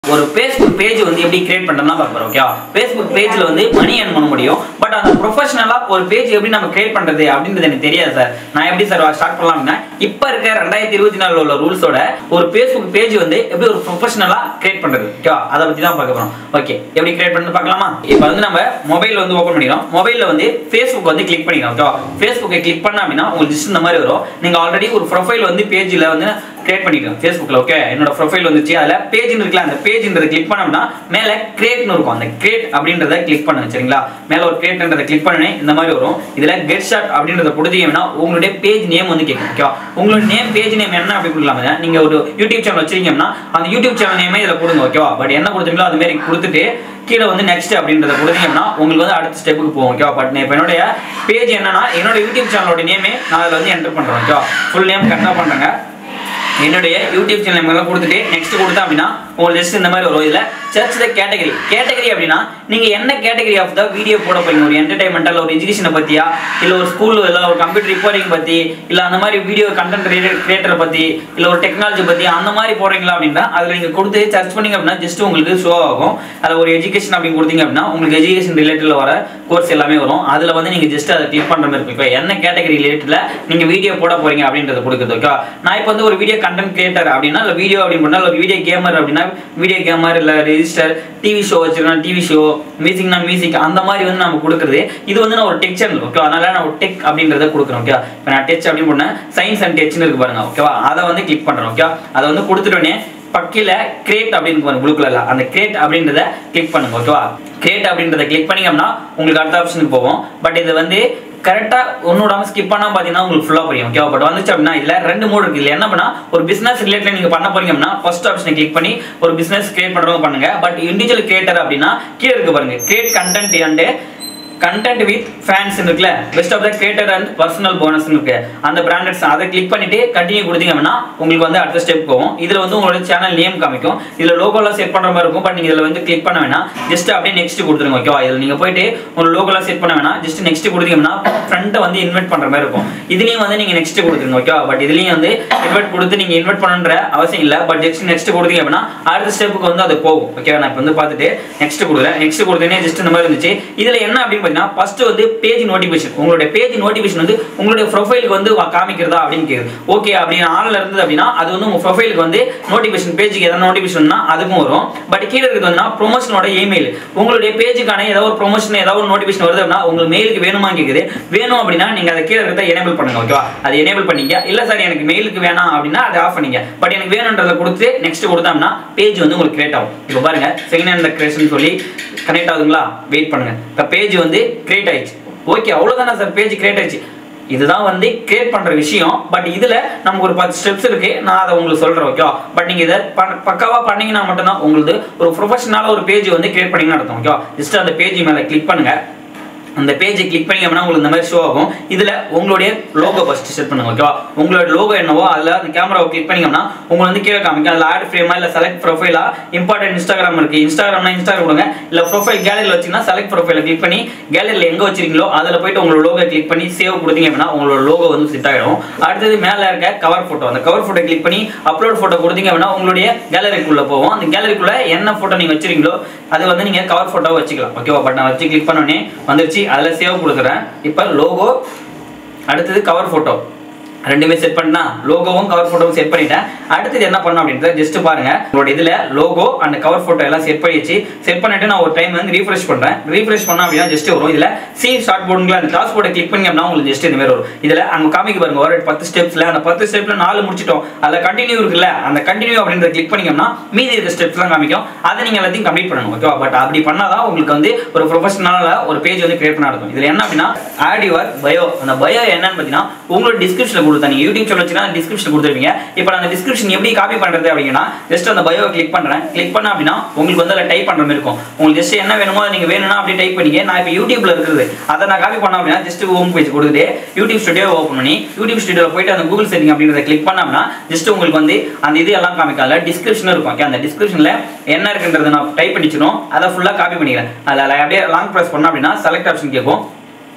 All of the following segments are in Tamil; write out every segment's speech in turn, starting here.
ஒரு ஃபேஸ்புக் பேஜ் வந்து எப்படி கிரியேட் பண்ணுறதுனா பார்க்க போறோம் ஓகே ஃபேஸ்புக் பேஜ்ல வந்து மணி earn பண்ண முடியும் பட் அந்த ப்ரொஃபஷனலா ஒரு பேஜ் எப்படி நம்ம கிரியேட் பண்றது அப்படின்றது எனக்கு தெரியாது சார் நான் எப்படி சார் ஸ்டார்ட் பண்ணலாம் அப்படின்னா இப்போ இருக்க ரெண்டாயிரத்தி இருபத்தி நாலுல உள்ள ரூல்ஸோட ஒரு ஃபேஸ்புக் பேஜ் வந்து எப்படி ஒரு ப்ரொஃபஷனலா கிரியேட் பண்றது ஓகே அதை பத்தி தான் பார்க்க போறோம் ஓகே எப்படி கிரியேட் பண்ணி பார்க்கலாமா இப்போ வந்து நம்ம மொபைல் வந்து ஓப்பன் பண்ணிக்கிறோம் மொபைல்ல வந்து ஃபேஸ்புக் வந்து கிளிக் பண்ணிக்கிறோம் ஓகே ஃபேஸ்புக்கை கிளிக் பண்ண அப்படின்னா உங்களுக்கு ஜஸ்ட் இந்த மாதிரி வரும் நீங்க ஆல்ரெடி ஒரு ப்ரொஃபைல் வந்து பேஜ்ல வந்து கிரியேட் பண்ணிக்கலாம் ஃபேஸ்புக்கில் ஓகே என்னோட ப்ரொஃபைல் வந்துச்சு அதில் பேஜ்னு இருக்குல்ல அந்த பேஜ்ன்றதை கிளிக் பண்ணோம்னா மேலே கிரியேட்னு இருக்கும் அந்த கிரியேட் அப்படின்றத கிளிக் பண்ணுங்க சரிங்களா மேலே ஒரு கிரியேட்ன்றதை கிளிக் பண்ணனே இந்த மாதிரி வரும் இதில் கெட் ஷாட் அப்படின்றத கொடுத்தீங்கன்னா உங்களுடைய பேஜ் நேம் வந்து கேட்கும் ஓகேவா உங்களோட நேம் பேஜ் நேம் என்ன அப்படி கொடுக்கலாமா நீங்க ஒரு யூடியூப் சேனல் வச்சிருக்கீங்கன்னா அந்த யூடியூப் சேனல் நேமே இதில் கொடுங்க ஓகேவா பட் என்ன கொடுத்தீங்களோ அது மாதிரி கொடுத்துட்டு கீழே வந்து நெக்ஸ்ட் அப்படின்றத கொடுத்தீங்கன்னா உங்களுக்கு வந்து அடுத்த ஸ்டெப்புக்கு போகும் ஓகேவா பட் இப்போ என்னுடைய பேஜ் என்னன்னா என்னோட யூடியூப் சேனலோட நேமே நான் அதில் வந்து என்டர் பண்ணுறேன் ஓகேவா ஃபுல் நேம் கரெக்டாக பண்ணுறேங்க என்னுடைய யூடியூப் சேனல் மேலே கொடுத்துட்டு நெக்ஸ்ட் கொடுத்தா அப்படின்னா உங்களுக்கு ஜஸ்ட் இந்த மாதிரி வரும் இதில் சர்ச் த கேட்டகரி கேட்டகரி அப்படின்னா நீங்கள் என்ன கேட்டகரி ஆஃப் த வீடியோ போட போறீங்க ஒரு என்டர்டைன்மெண்ட்டாக ஒரு எஜுகேஷனை பற்றியா இல்லை ஒரு ஸ்கூல் இல்லை ஒரு கம்ப்யூட்டர் ரிப்பேரிங் பற்றி இல்லை அந்த மாதிரி வீடியோ கண்டென்ட் கிரியேட்டரை பற்றி இல்லை ஒரு டெக்னாலஜி பற்றி அந்த மாதிரி போடுறீங்களா அப்படின்னா அதில் நீங்கள் கொடுத்து சர்ச் பண்ணீங்க அப்படின்னா ஜஸ்ட் உங்களுக்கு ஷோ ஆகும் அதில் ஒரு எஜுகேஷன் அப்படின்னு கொடுத்தீங்க அப்படின்னா உங்களுக்கு எஜுகேஷன் ரிலேட்டடில் வர கோர்ஸ் எல்லாமே வரும் அதில் வந்து நீங்கள் ஜஸ்ட் அதை கிளிக் பண்ணுற மாதிரி இருக்கும் இப்போ என்ன கேட்டகரி ரிலேட்டடில் நீங்கள் வீடியோ போட போறீங்க அப்படின்றத கொடுக்குறது ஓகே நான் இப்போ வந்து ஒரு வீடியோ கண்டென்ட் கிரியேட்டர் அப்படின்னா இல்லை வீடியோ அப்படின்னு பண்ணால் ஒரு வீடியோ கேமர் அப்படின்னா வீடியோ கேமர் இல்லை ரெஜிஸ்டர் டிவி ஷோ வச்சிருக்கேன் டிவி ஷோ மியூசிக்னா மியூசிக் அந்த மாதிரி வந்து நம்ம கொடுக்குறது இது வந்து நான் ஒரு டெக் சேனல் ஓகே அதனால நான் ஒரு டெக் அப்படின்றத கொடுக்குறேன் ஓகே இப்போ நான் டெச் அப்படின்னு பண்ணேன் சயின்ஸ் அண்ட் டெச்னு இருக்கு பாருங்க ஓகேவா அதை வந்து கிளிக் பண்ணுறேன் ஓகே அதை வந்து கொடுத்துட்டோன்னே பக்கில கிரியேட் அப்படின்னு பாருங்க ப்ளூ கலர்ல அந்த கிரியேட் அப்படின்றத கிளிக் பண்ணுங்க ஓகேவா கிரியேட் அப்படின்றத கிளிக் பண்ணீங்க அப்படின்னா உங்களுக்கு அடுத்த ஆப்ஷனுக்கு போவோம் பட் இது வந்து கரெக்டாக ஒன்று விடாமல் ஸ்கிப் பண்ணால் பார்த்தீங்கன்னா உங்களுக்கு ஃபுல்லாக புரியும் ஓகேவா பட் வந்துச்சு அப்படின்னா இதில் ரெண்டு மோடு இருக்குது இல்லை என்ன பண்ணா ஒரு பிஸ்னஸ் ரிலேட்டட் நீங்கள் பண்ண போறீங்க அப்படின்னா ஃபர்ஸ்ட் ஆப்ஷனை கிளிக் பண்ணி ஒரு பிஸ்னஸ் கிரியேட் பண்ணுறவங்க பண்ணுங்க பட் இண்டிவிஜுவல் கிரியேட்டர் அப்படின்னா கீழே இருக்கு பாருங்க create content and content with fans இருக்குல்ல best of the creator and personal bonus இருக்கு அந்த பிராண்டட்ஸ் அதை கிளிக் பண்ணிட்டு கண்டினியூ கொடுத்தீங்க அப்படின்னா உங்களுக்கு வந்து அடுத்த ஸ்டெப் போகும் இதுல வந்து உங்களோட சேனல் நேம் காமிக்கும் இதுல லோகோலாம் செட் பண்ற மாதிரி இருக்கும் பட் நீங்க இதுல வந்து கிளிக் பண்ண வேணாம் ஜஸ்ட் அப்படியே நெக்ஸ்ட் கொடுத்துருங்க ஓகேவா இதுல நீங்க போயிட்டு உங்க லோகோலாம் செட் பண்ண வேணாம் ஜஸ்ட் நெக்ஸ்ட் கொடுத்தீங்கன்னா ஃப்ரண்ட்டை வந்து இன்வெர்ட் பண்ற மாதிரி இருக்கும் இதுலயும் வந்து நீங்க நெக்ஸ்ட் கொடுத்துருங்க ஓகேவா பட் இதுலயும் வந்து இன்வெர்ட் கொடுத்து நீங்க இன்வெர்ட் பண்ணுன்ற அவசியம் இல்ல பட் ஜஸ்ட் நெக்ஸ்ட் கொடுத்தீங்க அப்படின்னா அடுத்த ஸ்டெப்புக்கு வந்து அது போகும் ஓகேவா நான் இப்போ வந்து பார்த்துட்டு நெக்ஸ்ட் கொடுக்குறேன் நெக்ஸ்ட் கொடுத்தேனே ஜஸ்ட் இந்த மாதிரி இருந்துச்சு இதுல என்ன அப்படின்னு பார்த்தீங்கன்னா ஃபர்ஸ்ட் வந்து பேஜ் நோட்டிஃபிகேஷன் உங்களுடைய பேஜ் நோட்டிஃபிகேஷன் வந்து உங்களுடைய ப்ரொஃபைலுக்கு வந்து வா- காமிக்கிறதா அப்படின்னு கேக்குது ஓகே அப்படின்னு ஆன்ல இருந்தது அப்படின்னா அது வந்து உங்க ப்ரொஃபைலுக்கு வந்து நோட்டிஃபிகேஷன் பேஜுக்கு எதாவது நோட்டிஃபிகேஷன்னா அதுக்கும் வரும் பட் கீழே இருக்கிறது வந்து ப்ரொமோஷனோட இமெயில் உங்களுடைய பேஜுக்கான ஏதாவது ஒரு ப்ரொமோஷன் ஏதாவது ஒரு நோட்டிஃபிகேஷன் வருது அப்படின்னா உங்களுக்கு மெயிலுக்கு வேணுமா கேக்குது வேணும் அப்படின்னா நீங்க அதை கீழே இருக்கிறத எனேபிள் பண்ணுங்க ஓகேவா அது எனேபிள் பண்ணீங்க இல்ல சார் எனக்கு மெயிலுக்கு வேணாம் அப்படின்னா அதை ஆஃப் பண்ணீங்க பட் எனக்கு வேணுன்றதை கொடுத்து நெக்ஸ்ட் கொடுத்தோம்னா பேஜ் வந்து உங்களுக்கு கிரியேட் ஆகும் இப்போ பாருங்க செகண்ட் ஹேண்ட் கிரியேஷன் சொல்லி கனெக்ட் ஆகுதுங்களா வெயிட் பண்ணுங்க இப்போ பேஜ் வந்து கிரியேட் ஆயிடுச்சு ஓகே அவ்வளவுதானே சார் பேஜ் கிரியேட் ஆயிடுச்சு இதுதான் வந்து கிரியேட் பண்ற விஷயம் பட் இதுல நமக்கு ஒரு பத்து ஸ்டெப்ஸ் இருக்கு நான் அதை உங்களுக்கு சொல்றேன் ஓகேவா பட் நீங்க இதை ப- பக்காவா பண்ணீங்கன்னா மட்டும்தான் உங்களுக்கு ஒரு ப்ரொஃபஷனலா ஒரு பேஜ் வந்து கிரியேட் பண்ணீங்கன்னு அர்த்தம் ஓகேவா ஜஸ்ட் அந்த பேஜ் மேல கிளிக் பண்ணுங்க அந்த பேஜை கிளிக் பண்ணீங்க அப்படின்னா உங்களுக்கு இந்த மாதிரி ஷோ ஆகும் இதுல உங்களுடைய லோகோ ஃபர்ஸ்ட் செட் பண்ணுங்க ஓகேவா உங்களோட லோகோ என்னவோ அதுல அந்த கேமராவை கிளிக் பண்ணீங்கன்னா உங்களுக்கு வந்து கீழே காமிக்கும் அதுல ஆட் ஃப்ரேமா இல்ல செலக்ட் ப்ரொஃபைலா இம்பார்ட்டன்ட் இன்ஸ்டாகிராம் இருக்கு இன்ஸ்டாகிராம்னா இன்ஸ்டாகிராம் கொடுங்க இல்ல ப்ரொஃபைல் கேலரியில் வச்சீங்கன்னா செலக்ட் ப்ரொஃபைல கிளிக் பண்ணி கேலரியில் எங்க வச்சிருக்கீங்களோ அதுல போயிட்டு உங்களோட லோகோ கிளிக் பண்ணி சேவ் கொடுத்தீங்க அப்படின்னா உங்களோட லோகோ வந்து செட் ஆயிடும் அடுத்தது மேல இருக்க கவர் போட்டோ அந்த கவர் போட்டோ கிளிக் பண்ணி அப்லோட் போட்டோ கொடுத்தீங்க அப்படின்னா உங்களுடைய கேலரிக்குள்ள போவோம் அந்த கேலரிக்குள்ள என்ன போட்டோ நீங்க வச்சிருக்கீங்களோ அது வந்து நீங்க கவர் போட்டோ வச்சுக்கலாம் ஓகேவா பட் நான் வச்சு கிளிக் பண்ணோடனே வந்துருச்சு அதுல சேவ் கொடுக்குறேன் இப்போ லோகோ அடுத்தது கவர் போட்டோ ரெண்டுமே செட் பண்ணா லோகோவும் கவர் போட்டோவும் செட் பண்ணிட்டேன் அடுத்தது என்ன பண்ணணும் அப்படின்றத ஜஸ்ட் பாருங்க உங்களோட இதுல லோகோ அண்ட் கவர் போட்டோ எல்லாம் செட் பண்ணி வச்சு செட் பண்ணிட்டு நான் ஒரு டைம் வந்து ரீஃப்ரெஷ் பண்றேன் ரீஃப்ரெஷ் பண்ணா அப்படின்னா ஜஸ்ட் வரும் இதுல சி ஷார்ட் போர்டுங்களா அந்த டாஸ் போர்டை கிளிக் பண்ணி அப்படின்னா உங்களுக்கு ஜஸ்ட் இந்த மாதிரி வரும் இதுல அங்க காமிக்க பாருங்க ஒரு பத்து ஸ்டெப்ஸ்ல அந்த பத்து ஸ்டெப்ல நாலு முடிச்சிட்டோம் அதுல கண்டினியூ இருக்குல்ல அந்த கண்டினியூ அப்படின்றத கிளிக் பண்ணிங்கன்னா மீதி இருக்க ஸ்டெப்ஸ்லாம் காமிக்கும் அதை நீங்க எல்லாத்தையும் கம்ப்ளீட் பண்ணணும் ஓகேவா பட் அப்படி பண்ணாதான் உங்களுக்கு வந்து ஒரு ப்ரொஃபஷனலாக ஒரு பேஜ் வந்து கிரியேட் பண்ண இருக்கும் இதுல என்ன அப்படின்னா ஆட் யுவர் பயோ அந்த பயோ என்னன்னு பார்த்தீங்கன்னா உங்களோட டிஸ்கிரிப்ஷனில் கொடுத்தா நீங்க யூடியூப் சேனல் வச்சுன்னா டிஸ்கிரிப்ஷன் கொடுத்துருவீங்க இப்போ நான் அந்த டிஸ்கிரிப்ஷன் எப்படி காப்பி பண்றது அப்படின்னா ஜஸ்ட் அந்த பயோ கிளிக் பண்றேன் கிளிக் பண்ண அப்படின்னா உங்களுக்கு வந்து அதில் டைப் பண்ற மாதிரி இருக்கும் உங்களுக்கு ஜஸ்ட் என்ன வேணுமோ அதை நீங்க வேணும்னா அப்படி டைப் பண்ணிக்க நான் இப்போ யூடியூப்ல இருக்குது அதை நான் காப்பி பண்ண அப்படின்னா ஜஸ்ட் ஹோம் பேஜ் கொடுத்துட்டு யூடியூப் ஸ்டுடியோ ஓப்பன் பண்ணி யூடியூப் ஸ்டுடியோவில் போயிட்டு அந்த கூகுள் செட்டிங் அப்படின்றத கிளிக் பண்ணோம்னா ஜஸ்ட் உங்களுக்கு வந்து அந்த இது எல்லாம் காமிக்காத டிஸ்கிரிப்ஷன் இருக்கும் ஓகே அந்த டிஸ்கிரிப்ஷனில் என்ன இருக்குன்றதை நான் டைப் பண்ணிச்சிடும் அதை ஃபுல்லாக காப்பி பண்ணிக்கிறேன் அதில் அப்படியே லாங் ப்ரெஸ் பண்ணோம் அப்படின்னா செலக்ட் ஆப்ஷன் கேட்கும்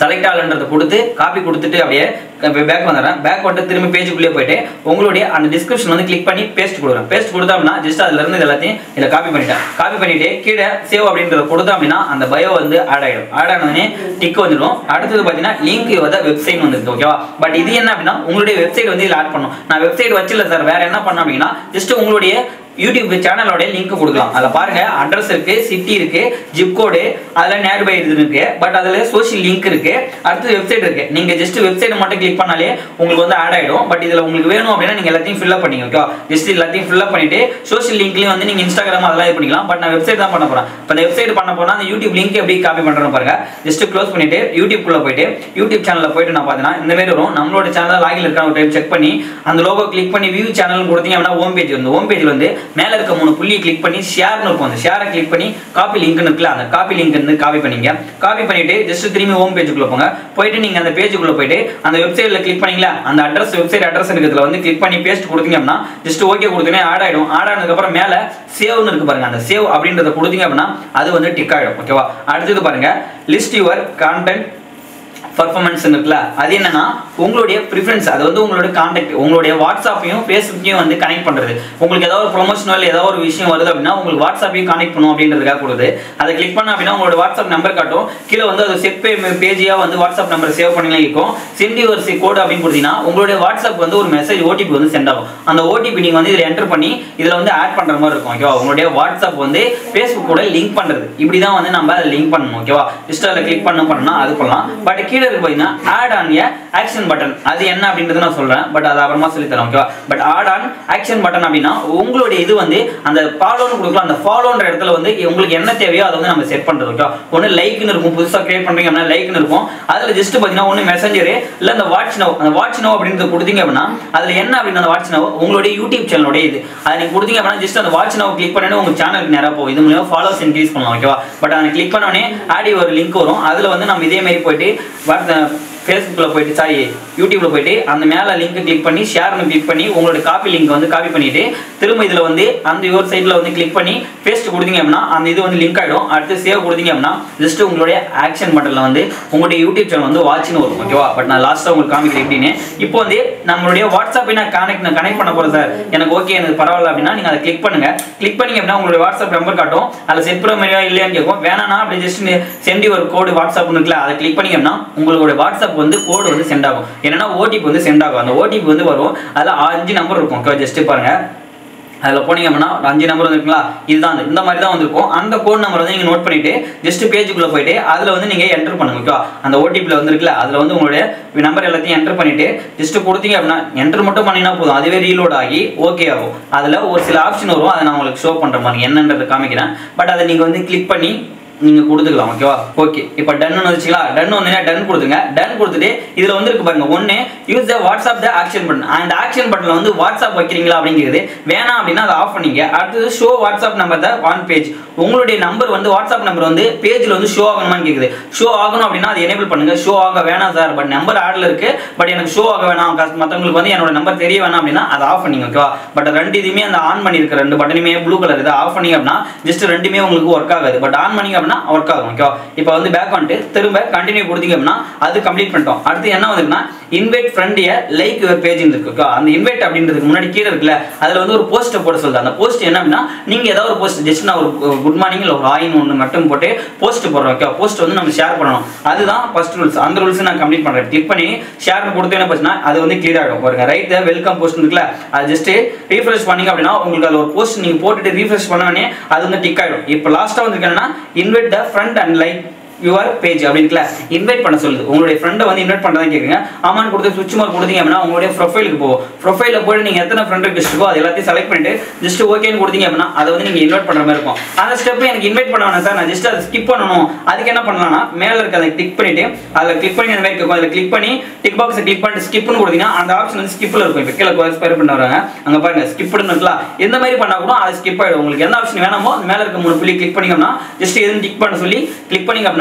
செலக்ட் ஆகலன்றதை கொடுத்து காப்பி கொடுத்துட்டு அப்படியே பேக் வந்துடுறேன் பேக் வந்துட்டு திரும்பி பேஜுக்குள்ளே போயிட்டு உங்களுடைய அந்த டிஸ்கிரிப்ஷன் வந்து கிளிக் பண்ணி பேஸ்ட் கொடுக்குறேன் பேஸ்ட் கொடுத்தா அப்படின்னா ஜஸ்ட் அதுல இருந்து இது எல்லாத்தையும் இதில் காப்பி பண்ணிட்டேன் காப்பி பண்ணிட்டு கீழே சேவ் அப்படின்றத கொடுத்தா அப்படின்னா அந்த பயோ வந்து ஆட் ஆயிடும் ஆட் ஆனதுனே டிக் வந்துடும் அடுத்தது பார்த்தீங்கன்னா லிங்க் வந்து வெப்சைட் வந்துருக்கு ஓகேவா பட் இது என்ன அப்படின்னா உங்களுடைய வெப்சைட் வந்து இதில் ஆட் பண்ணும் நான் வெப்சைட் வச்சில்ல சார் வேற என்ன பண்ண அப்படின்னா ஜஸ்ட் உங்களுடைய யூடியூப் சேனலோட லிங்க் கொடுக்கலாம் அதில் பாருங்க அட்ரஸ் இருக்கு சிட்டி இருக்கு ஜிப் கோடு அதில் நேர்பை இது இருக்கு பட் அதில் சோஷியல் லிங்க் இருக்கு அடுத்து வெப்சைட் இருக்கு நீங்க ஜஸ்ட் வெப்சைட் மட்டும் கிளிக் பண்ணாலே உங்களுக்கு வந்து ஆட் ஆயிடும் பட் இதில் உங்களுக்கு வேணும் அப்படின்னா நீங்க எல்லாத்தையும் ஃபில்அப் பண்ணிங்க ஓகே ஜஸ்ட் எல்லாத்தையும் ஃபில்அப் பண்ணிட்டு சோஷியல் லிங்க்லயும் வந்து நீங்க இன்ஸ்டாகிராம் அதெல்லாம் இது பண்ணிக்கலாம் பட் நான் வெப்சைட் தான் பண்ண போறேன் இப்போ இந்த வெப்சைட் பண்ண போனா அந்த யூடியூப் லிங்க் எப்படி காப்பி பண்றேன்னு பாருங்க ஜஸ்ட் க்ளோஸ் பண்ணிட்டு யூடியூப் குள்ள போயிட்டு யூடியூப் சேனல்ல போயிட்டு நான் பார்த்தீங்கன்னா இந்த மாதிரி வரும் நம்மளோட சேனல் லாகில் இருக்க ஒரு டைம் செக் பண்ணி அந்த லோகோ கிளிக் பண்ணி வியூ சேனல் கொடுத்தீங்க அப்படின்னா ஹோம் பேஜ் வந்து ஹோம் பேஜ்ல வந்து மேல இருக்க மூணு புள்ளியை கிளிக் பண்ணி ஷேர்னு இருக்கும் அந்த ஷேரை கிளிக் பண்ணி காப்பி லிங்க்னு இருக்குல்ல அந்த காப்பி லிங்க் இருந்து காப்பி பண்ணிங்க காப்பி பண்ணிட்டு ஜஸ்ட் திரும்பி ஹோம் பேஜுக்குள்ள போங்க போயிட்டு நீங்க அந்த பேஜுக்குள்ள போயிட்டு அந்த வெப்சைட்ல கிளிக் பண்ணீங்களா அந்த அட்ரஸ் வெப்சைட் அட்ரஸ் இருக்கிறதுல வந்து கிளிக் பண்ணி பேஸ்ட் கொடுத்தீங்க அப்படின்னா ஜஸ்ட் ஓகே கொடுத்தீங்கன்னா ஆட் ஆயிடும் ஆட் ஆனதுக்கு அப்புறம் மேல சேவ்னு இருக்கு பாருங்க அந்த சேவ் அப்படின்றத கொடுத்தீங்க அப்படின்னா அது வந்து டிக் ஆயிடும் ஓகேவா அடுத்தது பாருங்க லிஸ்ட் யுவர் கான்டென்ட் பர்ஃபார்மன்ஸ் இருக்குல்ல அது என்னன்னா உங்களுடைய ப்ரிஃபரன்ஸ் அது வந்து உங்களோட கான்டாக்ட் உங்களுடைய வாட்ஸ்அப்பையும் ஃபேஸ்புக்கையும் வந்து கனெக்ட் பண்றது உங்களுக்கு ஏதாவது ஒரு ப்ரொமோஷனல் ஏதாவது ஒரு விஷயம் வருது அப்படின்னா உங்களுக்கு வாட்ஸ்அப்பையும் கனெக்ட் பண்ணும் அப்படின்றதுக்காக கொடுது அதை கிளிக் பண்ண அப்படின்னா உங்களோட வாட்ஸ்அப் நம்பர் காட்டும் கீழே வந்து அது செட் பேஜியா வந்து வாட்ஸ்அப் நம்பர் சேவ் பண்ணி இருக்கும் சென்டி வரிசை கோட் அப்படின்னு கொடுத்தீங்கன்னா உங்களுடைய வாட்ஸ்அப் வந்து ஒரு மெசேஜ் ஓடிபி வந்து சென்ட் ஆகும் அந்த ஓடிபி நீங்க வந்து இதில் என்டர் பண்ணி இதில் வந்து ஆட் பண்ற மாதிரி இருக்கும் ஓகேவா உங்களுடைய வாட்ஸ்அப் வந்து ஃபேஸ்புக் கூட லிங்க் பண்றது இப்படி தான் வந்து நம்ம அதை லிங்க் பண்ணணும் ஓகேவா ஜஸ்ட் அதில் கிளிக் பண்ண பண்ணா அது பண்ணலாம் பட் கீழே இருக்கு பார்த்தீங்கன்னா add on a action button அது என்ன அப்படின்றது நான் சொல்றேன் பட் அது அப்புறமா சொல்லி தரேன் ஓகேவா but add on action button அப்படின்னா உங்களுடைய இது வந்து அந்த ஃபாலோன்னு கொடுக்கலாம் அந்த ஃபாலோன்ற இடத்துல வந்து உங்களுக்கு என்ன தேவையோ அதை வந்து நம்ம செட் பண்றது ஓகேவா ஒன்று லைக்னு இருக்கும் புதுசாக கிரியேட் பண்றீங்க அப்படின்னா லைக்னு இருக்கும் அதில் ஜஸ்ட் பார்த்தீங்கன்னா ஒன்று மெசஞ்சரு இல்லை அந்த வாட்ச் நோ அந்த வாட்ச் நோ அப்படின்றது கொடுத்தீங்க அப்படின்னா அதில் என்ன அப்படின்னு அந்த வாட்ச் நோ உங்களுடைய யூடியூப் சேனலோட இது அதை நீங்கள் கொடுத்தீங்க அப்படின்னா ஜஸ்ட் அந்த வாட்ச் நோ கிளிக் பண்ணி உங்க சேனலுக்கு நேராக போகும் இது மூலியமா ஃபாலோஸ் இன்க்ரீஸ் பண்ணலாம் ஓகேவா பட் அதை கிளிக் பண்ண உடனே ஆடி ஒரு லிங்க் வரும் அதில் வந்து நம்ம இதே மாதிரி போயிட்டு வாட்ஸ் ஃபேஸ்புக்கில் போயிட்டு சாரி யூடியூப்பில் போயிட்டு அந்த மேலே லிங்க் கிளிக் பண்ணி ஷேர்னு கிளிக் பண்ணி உங்களோட காப்பி லிங்க் வந்து காப்பி பண்ணிட்டு திரும்ப இதில் வந்து அந்த யுவர் சைடில் வந்து கிளிக் பண்ணி பேஸ்ட் கொடுத்தீங்க அப்படின்னா அந்த இது வந்து லிங்க் ஆகிடும் அடுத்து சேவ் கொடுத்தீங்க அப்படின்னா ஜஸ்ட் உங்களுடைய ஆக்ஷன் பட்டனில் வந்து உங்களுடைய யூடியூப் சேனல் வந்து வாட்ச்னு வரும் ஓகேவா பட் நான் லாஸ்ட்டாக உங்களுக்கு காமிக்கிறேன் எப்படின்னு இப்போ வந்து நம்மளுடைய வாட்ஸ்அப்பை நான் கனெக்ட் நான் கனெக்ட் பண்ண போகிறேன் சார் எனக்கு ஓகே எனக்கு பரவாயில்ல அப்படின்னா நீங்கள் அதை கிளிக் பண்ணுங்க கிளிக் பண்ணீங்க அப்படின்னா உங்களுடைய வாட்ஸ்அப் நம்பர் காட்டும் அதில் செட் பண்ண மாதிரியா இல்லையான்னு கேட்கும் வேணானா அப்படி ஜஸ்ட் சென்டி ஒரு கோடு வாட்ஸ்அப் இருக்குல்ல அதை கிளிக் பண்ணீங்க அப்படின்னா உங்களுடைய வாட்ஸ்அப் வந்து கோடு வந்து சென்ட் ஆகும் என்னன்னா ஓடிபி வந்து சென்ட் ஆகும் அந்த ஓடிபி வந்து வரும் அதில் அஞ்சு நம்பர் இருக்கும் ஜஸ்ட் பாருங்க அதில் போனீங்க அப்படின்னா ஒரு அஞ்சு நம்பர் வந்துருக்குங்களா இதுதான் அந்த- இந்த மாதிரி தான் வந்திருக்கும் அந்த கோட் நம்பர் வந்து நீங்கள் நோட் பண்ணிட்டு ஜஸ்ட் பேஜுக்குள்ளே போயிட்டு அதில் வந்து நீங்கள் என்டர் பண்ணுங்க ஓகேவா அந்த ஓடிபியில் வந்துருக்குல்ல அதில் வந்து உங்களுடைய நம்பர் எல்லாத்தையும் என்டர் பண்ணிட்டு ஜஸ்ட் கொடுத்தீங்க அப்படின்னா என்டர் மட்டும் பண்ணினா போதும் அதுவே ரீலோட் ஆகி ஓகே ஆகும் அதில் ஒரு சில ஆப்ஷன் வரும் அதை நான் உங்களுக்கு ஷோ பண்ணுற மாதிரி என்னன்றதை காமிக்கிறேன் பட் அதை நீங்கள் வந்து கிளிக் பண்ணி நீங்க கொடுத்துக்கலாம் ஓகேவா ஓகே இப்போ டன் வந்துச்சுங்களா டன் வந்தீங்கன்னா டன் கொடுத்துங்க டன் கொடுத்துட்டு இதுல வந்து இருக்கு பாருங்க ஒன்னு use the WhatsApp the action button அந்த ஆக்ஷன் பட்டன்ல வந்து வாட்ஸ்அப் வைக்கிறீங்களா அப்படிங்கிறது வேணாம் அப்படின்னா அதை ஆஃப் பண்ணீங்க அடுத்தது show WhatsApp number the on page உங்களுடைய நம்பர் வந்து வாட்ஸ்அப் நம்பர் வந்து பேஜ்ல வந்து ஷோ ஆகணுமான்னு கேக்குது ஷோ ஆகணும் அப்படின்னா அதை எனேபிள் பண்ணுங்க ஷோ ஆக வேணாம் சார் பட் நம்பர் ஆட்ல இருக்கு பட் எனக்கு ஷோ ஆக வேணாம் கஸ்- மத்தவங்களுக்கு வந்து என்னோட நம்பர் தெரிய வேணாம் அப்படின்னா அதை ஆஃப் பண்ணிங்க ஓகேவா பட் ரெண்டு இதுவுமே அந்த ஆன் பண்ணிருக்க ரெண்டு பட்டனுமே ப்ளூ கலர் இதை ஆஃப் பண்ணீங்க அப்படின்னா ஜஸ்ட் ரெண்டுமே உங்களுக்கு ஒர்க் ஆகாது பட் ஆன் பண்ணீங்க அப்படின்னா ஒர்க் ஆகும் ஓகேவா இப்போ வந்து பேக் வந்துட்டு திரும்ப கண்டினியூ கொடுத்தீங்க அப்படின்னா அது கம்ப்ளீட் பண்ணிட்டோம் அடுத்து என்ன வந்துருக்குன்னா invite friend like your page இருக்கு ஓகேவா அந்த இன்வைட் அப்படின்றதுக்கு முன்னாடி கீழே இருக்குல்ல அதுல வந்து ஒரு போஸ்ட் போட சொல்லுது அந்த போஸ்ட் என்ன அப்படின்னா நீங்க ஏதாவது ஒரு போஸ்ட் ஜஸ்ட் நான் ஒரு குட் மார்னிங் இல்லை ஒரு ஆயின் ஒன்று மட்டும் போட்டு போஸ்ட் போடுறோம் ஓகே போஸ்ட் வந்து நம்ம ஷேர் பண்ணணும் அதுதான் ஃபர்ஸ்ட் ரூல்ஸ் அந்த ரூல்ஸ் நான் கம்ப்ளீட் பண்றேன் கிளிக் பண்ணி ஷேர் கொடுத்து என்ன போச்சுன்னா அது வந்து கிளியர் ஆகும் பாருங்க ரைட் வெல்கம் போஸ்ட் இருக்குல்ல அது ஜஸ்ட் ரீஃப்ரெஷ் பண்ணீங்க அப்படின்னா உங்களுக்கு அதுல ஒரு போஸ்ட் நீங்க போட்டுட்டு ரீஃப்ரெஷ் பண்ண உடனே அது வந்து டிக் ஆயிடும் இப்போ லாஸ்டா வந்து என்னன்னா invite the friend and like your page அப்படின்ட்டுல இன்வைட் பண்ண சொல்லுது உங்களுடைய ஃப்ரெண்டை வந்து இன்வைட் பண்ணுறதா கேட்குங்க ஆமான்னு கொடுத்து சுவிட்ச் மார்க் கொடுத்தீங்க அப்படின்னா உங்களுடைய ப்ரொஃபைலுக்கு போகும் ப்ரொஃபைலில் போய் நீங்கள் எத்தனை ஃப்ரெண்ட் ரிக்வெஸ்ட் இருக்கோ அது எல்லாத்தையும் செலக்ட் பண்ணிட்டு ஜஸ்ட் ஓகேன்னு கொடுத்தீங்க அப்படின்னா அதை வந்து நீங்கள் இன்வைட் பண்ணுற மாதிரி இருக்கும் அந்த ஸ்டெப் எனக்கு இன்வைட் பண்ண வேணாம் சார் நான் ஜஸ்ட் அதை ஸ்கிப் பண்ணணும் அதுக்கு என்ன பண்ணலாம்னா மேலே இருக்க அதை கிளிக் பண்ணிட்டு அதில் கிளிக் பண்ணி அந்த மாதிரி இருக்கும் அதில் கிளிக் பண்ணி டிக் பாக்ஸை கிளிக் பண்ணிட்டு ஸ்கிப்னு கொடுத்தீங்கன்னா அந்த ஆப்ஷன் வந்து ஸ்கிப்பில் இருக்கும் இப்போ கீழே ஸ்பேர் பண்ண வராங்க அங்கே பாருங்க ஸ்கிப்னு இருக்கலாம் எந்த மாதிரி பண்ணா கூட அது ஸ்கிப் ஆயிடும் உங்களுக்கு எந்த ஆப்ஷன் வேணாமோ அந்த மேலே இருக்க மூணு புள்ளி கிளிக் பண்ணிங்கன்னா ஜஸ்ட் எதுவும் டிக் பண்ண சொல்லி கிளிக் பண்ணிங்க அப்படின்னா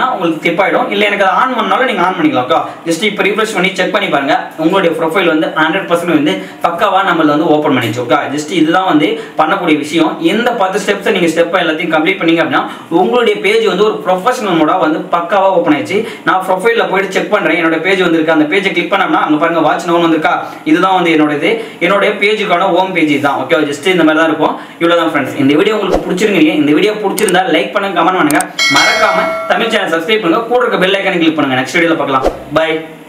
உங்களுக்கு ஸ்கிப் ஆயிடும் இல்லை எனக்கு அதை ஆன் பண்ணாலும் நீங்கள் ஆன் பண்ணிக்கலாம் ஓகே ஜஸ்ட் இப்போ ரீஃப்ரெஷ் பண்ணி செக் பண்ணி பாருங்க உங்களுடைய ப்ரொஃபைல் வந்து ஹண்ட்ரட் பர்சன்ட் வந்து பக்காவாக நம்மள வந்து ஓப்பன் பண்ணிச்சு ஓகே ஜஸ்ட் இதுதான் வந்து பண்ணக்கூடிய விஷயம் எந்த பத்து ஸ்டெப்ஸை நீங்கள் ஸ்டெப் எல்லாத்தையும் கம்ப்ளீட் பண்ணீங்க அப்படின்னா உங்களுடைய பேஜ் வந்து ஒரு ப்ரொஃபஷனல் மோடா வந்து பக்காவாக ஓப்பன் ஆயிடுச்சு நான் ப்ரொஃபைலில் போயிட்டு செக் பண்ணுறேன் என்னோட பேஜ் வந்திருக்கு அந்த பேஜை கிளிக் பண்ணோம்னா அங்கே பாருங்க வாட்ச் நோன் வந்திருக்கா இதுதான் வந்து என்னோட இது என்னுடைய பேஜுக்கான ஹோம் பேஜ் தான் ஓகே ஜஸ்ட் இந்த மாதிரி தான் இருக்கும் இவ்வளோ தான் ஃப்ரெண்ட்ஸ் இந்த வீடியோ உங்களுக்கு பிடிச்சிருங்க இந்த வீடியோ பிடிச்சிருந்தா லைக் பண்ணுங்க கமெண்ட் பண்ணுங்க மறக்காம தமிழ் சேனல் சப்ஸ்கிரைப் பண்ணுங்க கூட இருக்க பெல் ஐக்கானை கிளிக் பண்ணுங்க நெக்ஸ்ட் வீடியோவில் பார்க்கலாம் பை